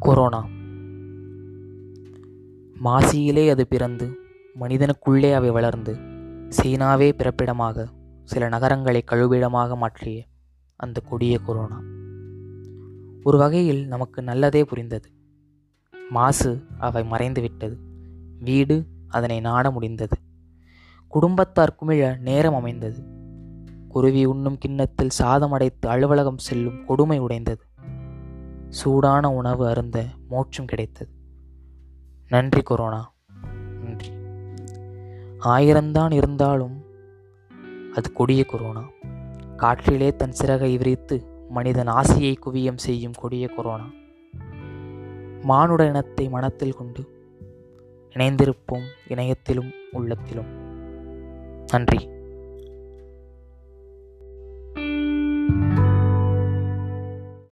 corona மாசியிலே அது பிறந்து மனிதனுக்குள்ளே அவை வளர்ந்து சீனாவே பிறப்பிடமாக சில நகரங்களை கழுவிடமாக மாற்றிய அந்த கொடிய கொரோனா ஒரு வகையில் நமக்கு நல்லதே புரிந்தது மாசு அவை மறைந்து விட்டது வீடு அதனை நாட முடிந்தது குடும்பத்தார் குமிழ நேரம் அமைந்தது குருவி உண்ணும் கிண்ணத்தில் சாதம் அடைத்து அலுவலகம் செல்லும் கொடுமை உடைந்தது சூடான உணவு அருந்த மோட்சம் கிடைத்தது நன்றி கொரோனா நன்றி ஆயிரம்தான் இருந்தாலும் அது கொடிய கொரோனா காற்றிலே தன் சிறகை விரித்து மனிதன் ஆசையை குவியம் செய்யும் கொடிய கொரோனா மானுட இனத்தை மனத்தில் கொண்டு இணைந்திருப்போம் இணையத்திலும் உள்ளத்திலும் நன்றி